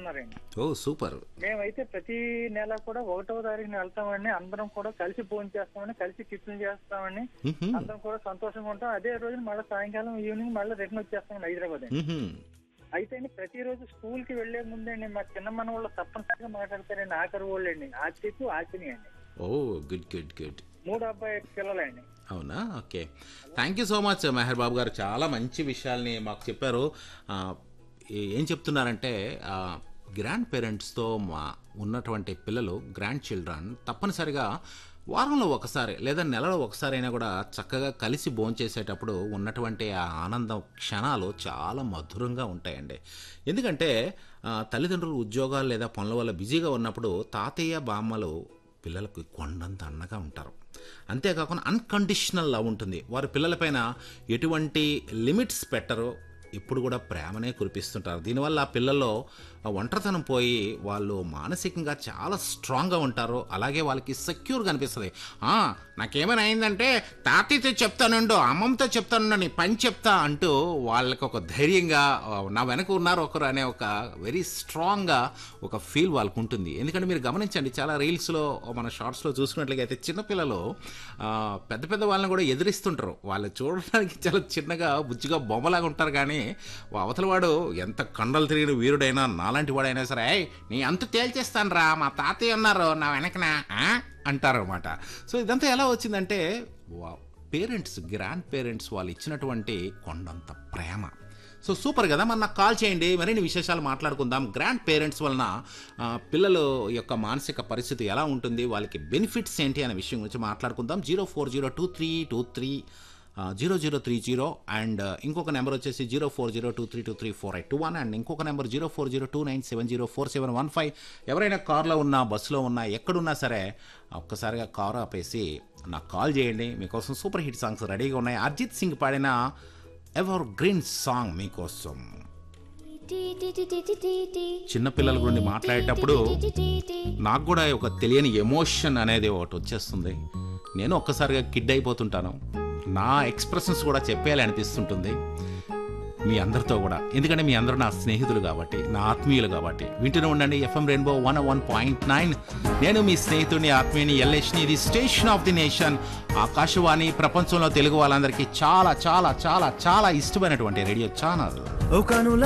ఉన్నారండి ఓ సూపర్ మేమైతే ప్రతి నెల కూడా ఒకటో తారీఖున వెళ్తామండి అందరం కూడా కలిసి ఫోన్ చేస్తామని కలిసి టిఫిన్ చేస్తామని మ్హూ. అందరం కూడా సంతోషంగా ఉంటాం అదే రోజు మళ్ళీ సాయంకాలం ఈవినింగ్ మళ్ళీ రిటర్న్ వచ్చేస్తామండి హైదరాబాద్ అండి మ్హూ. అయితే అండి ప్రతిరోజు స్కూల్ కి వెళ్లే ముందండి మా చిన్న మన వాళ్ళు తప్పనిసరిగా మాట్లాడతారండి ఆఖరి వాళ్ళు అండి ఆచికు ఆచిని అండి ఓ గుడ్ గుడ్ గుడ్ మూడు అబ్బాయి పిల్లలండి అవునా okay thank you so much Mehar Babu garu చాలా మంచి విషయాల్ని మాకు చెప్పారు ఆ, ఏ- ఏం చెప్తున్నారంటే గ్రాండ్ పేరెంట్స్తో మా ఉన్నటువంటి పిల్లలు గ్రాండ్ చిల్డ్రన్ తప్పనిసరిగా వారంలో ఒకసారి లేదా నెలలో ఒకసారి అయినా కూడా చక్కగా కలిసి భోంచేసేటప్పుడు ఉన్నటువంటి ఆ ఆనందం క్షణాలు చాలా మధురంగా ఉంటాయండి ఎందుకంటే ఆ, తల్లిదండ్రులు ఉద్యోగాలు లేదా పనుల వల్ల బిజీగా ఉన్నప్పుడు తాతయ్య బామ్మలు పిల్లలకు కొండంత అండగా ఉంటారు అంతేకాకుండా అన్కండిషనల్ లవ్ ఉంటుంది వారి పిల్లలపైన ఎటువంటి లిమిట్స్ పెట్టరు ఇప్పుడు కూడా ప్రేమనే కురిపిస్తుంటారు దీనివల్ల ఆ పిల్లల్లో ఆ ఒంటరితనం పోయి వాళ్ళు మానసికంగా చాలా స్ట్రాంగ్గా ఉంటారు అలాగే వాళ్ళకి సెక్యూర్గా అనిపిస్తుంది "ఆ, నాకేమైనా అయిందంటే తాతయ్యతో చెప్తానుండు అమ్మమ్మతో చెప్తానుండు నీ పని చెప్తా అంటూ వాళ్ళకి ఒక ధైర్యంగా ఆ, నా వెనక ఉన్నారు ఒకరు అనే ఒక వెరీ స్ట్రాంగ్గా ఒక ఫీల్ వాళ్ళకు ఉంటుంది ఎందుకంటే మీరు గమనించండి చాలా రీల్స్లో మన షార్ట్స్లో చూసుకున్నట్లయితే చిన్నపిల్లలు ఆ, పెద్ద పెద్ద వాళ్ళని కూడా ఎదిరిస్తుంటారు వాళ్ళు చూడడానికి చాలా చిన్నగా బుజ్జిగా బొమ్మలాగా ఉంటారు కానీ అవతల వాడు ఎంత కండలు తిరిగిన వీరుడైనా నాలాంటి వాడైనా సరే "ఏయ్, నీ అంత తేల్చేస్తాను రా మా తాతయ్య ఉన్నారు నా వెనకన అంటారు అనమాట సో ఇదంతా ఎలా వచ్చిందంటే పేరెంట్స్ గ్రాండ్ పేరెంట్స్ వాళ్ళు ఇచ్చినటువంటి కొండంత ప్రేమ సో సూపర్ కదా మరి నాకు కాల్ చేయండి మరిన్ని విశేషాలు మాట్లాడుకుందాం గ్రాండ్ పేరెంట్స్ వలన ఆ, పిల్లలు యొక్క మానసిక పరిస్థితి ఎలా ఉంటుంది వాళ్ళకి బెనిఫిట్స్ ఏంటి అనే విషయం గురించి మాట్లాడుకుందాం zero four zero two three two three zero zero three zero and ఇంకొక నెంబర్ వచ్చేసి zero four zero two three two three four eight two one and ఇంకొక number zero four zero two nine seven zero four seven one five ఎవరైనా కార్లో ఉన్నా బస్సులో ఉన్నా ఎక్కడున్నా సరే ఒక్కసారిగా కార్ ఆపేసి నాకు కాల్ చేయండి మీకోసం సూపర్ హిట్ సాంగ్స్ రెడీగా ఉన్నాయి అర్జిత్ సింగ్ పాడిన ఎవర్ గ్రీన్ సాంగ్ మీకోసం చిన్నపిల్లల గురించి మాట్లాడేటప్పుడు నాకు కూడా ఒక తెలియని ఎమోషన్ అనేది ఒకటి వచ్చేస్తుంది నేను ఒక్కసారిగా కిడ్ అయిపోతుంటాను నా ఎక్స్ప్రెషన్స్ కూడా చెప్పేయాలి అనిపిస్తుంటుంది మీ అందరితో కూడా ఎందుకంటే మీ అందరూ నా స్నేహితులు కాబట్టి నా ఆత్మీయులు కాబట్టి వింటూనే ఉండండి FM rainbow one one point nine నేను మీ స్నేహితుడిని ఆత్మీయుని ఎల్ఎస్ని ఇది station of the nation Akashvani ప్రపంచంలో తెలుగు వాళ్ళందరికీ చాలా చాలా చాలా చాలా ఇష్టమైనటువంటి రేడియో ఛానల్ ఓ కనుల